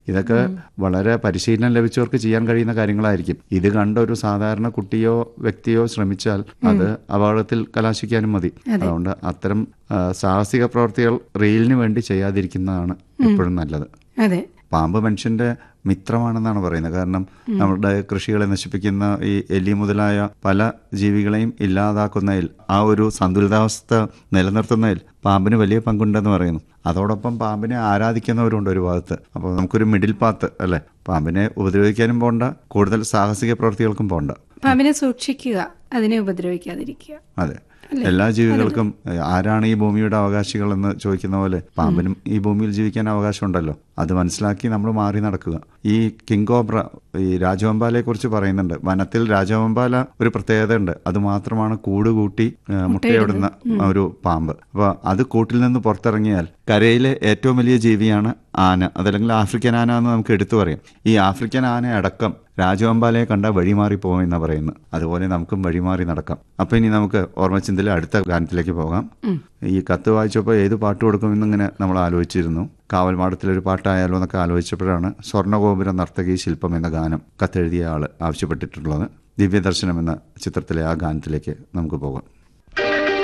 ഇതൊക്കെ വളരെ പരിശീലനം ലഭിച്ചവർക്ക് ചെയ്യാൻ കഴിയുന്ന കാര്യങ്ങളായിരിക്കും ഇത് കണ്ട ഒരു സാധാരണ കുട്ടിയോ വ്യക്തിയോ ശ്രമിച്ചാൽ അത് അപകടത്തിൽ കലാശിക്കാനും മതി അതുകൊണ്ട് അത്തരം ആ, സാഹസിക പ്രവർത്തികൾ റീലിന് വേണ്ടി ചെയ്യാതിരിക്കുന്നതാണ് എപ്പോഴും നല്ലത് അതെ പാമ്പ് മനുഷ്യന്റെ മിത്രമാണെന്നാണ് പറയുന്നത് കാരണം നമ്മുടെ കൃഷികളെ നശിപ്പിക്കുന്ന ഈ എലി മുതലായ പല ജീവികളെയും ഇല്ലാതാക്കുന്നതിൽ ആ ഒരു സന്തുലിതാവസ്ഥ നിലനിർത്തുന്നതിൽ പാമ്പിന് വലിയ പങ്കുണ്ടെന്ന് പറയുന്നു അതോടൊപ്പം പാമ്പിനെ ആരാധിക്കുന്നവരുണ്ട് ഒരു ഭാഗത്ത് അപ്പോൾ നമുക്കൊരു മിഡിൽ പാത്ത് അല്ലെ പാമ്പിനെ ഉപദ്രവിക്കാനും പോണ്ട കൂടുതൽ സാഹസിക പ്രവർത്തികൾക്കും പോണ്ട പാമ്പിനെ സൂക്ഷിക്കുക അതിനെ ഉപദ്രവിക്കാതിരിക്കുക അതെ എല്ലാ ജീവികൾക്കും ഏ, ആരാണ് ഈ ഭൂമിയുടെ അവകാശികൾ എന്ന് ചോദിക്കുന്ന പോലെ പാമ്പിനും ഈ ഭൂമിയിൽ ജീവിക്കാൻ അവകാശമുണ്ടല്ലോ അത് മനസ്സിലാക്കി നമ്മൾ മാറി നടക്കുക ഈ കിങ്കോബ്ര ഈ രാജവമ്പാലയെ കുറിച്ച് പറയുന്നുണ്ട് വനത്തിൽ രാജവമ്പാല ഒരു പ്രത്യേകത ഉണ്ട് അത് മാത്രമാണ് കൂട് കൂട്ടി ഏ, മുട്ടയിടുന്ന ഒരു പാമ്പ് അപ്പൊ അത് കൂട്ടിൽ നിന്ന് പുറത്തിറങ്ങിയാൽ കരയിലെ ഏറ്റവും വലിയ ജീവിയാണ് ആന അതല്ലെങ്കിൽ ആഫ്രിക്കൻ ആന എന്ന് നമുക്ക് എടുത്തു പറയാം ഈ ആഫ്രിക്കൻ ആന അടക്കം രാജവമ്പാലയെ കണ്ട വഴിമാറി പോകുമെന്നാ പറയുന്നത് അതുപോലെ നമുക്കും വഴിമാറി നടക്കാം അപ്പൊ ഇനി നമുക്ക് ഓർമ്മച്ചിന്തയിലെ അടുത്ത ഗാനത്തിലേക്ക് പോകാം ഈ കത്ത് വായിച്ചപ്പോൾ ഏത് പാട്ട് കൊടുക്കുമെന്നിങ്ങനെ നമ്മൾ ആലോചിച്ചിരുന്നു കാവൽമാടത്തിലൊരു പാട്ടായാലോ എന്നൊക്കെ ആലോചിച്ചപ്പോഴാണ് സ്വർണ്ണഗോപുര നർത്തകി ശില്പം എന്ന ഗാനം കത്തെഴുതിയ ആള് ആവശ്യപ്പെട്ടിട്ടുള്ളത് ദിവ്യദർശനം എന്ന ചിത്രത്തിലെ ആ ഗാനത്തിലേക്ക് നമുക്ക് പോകാം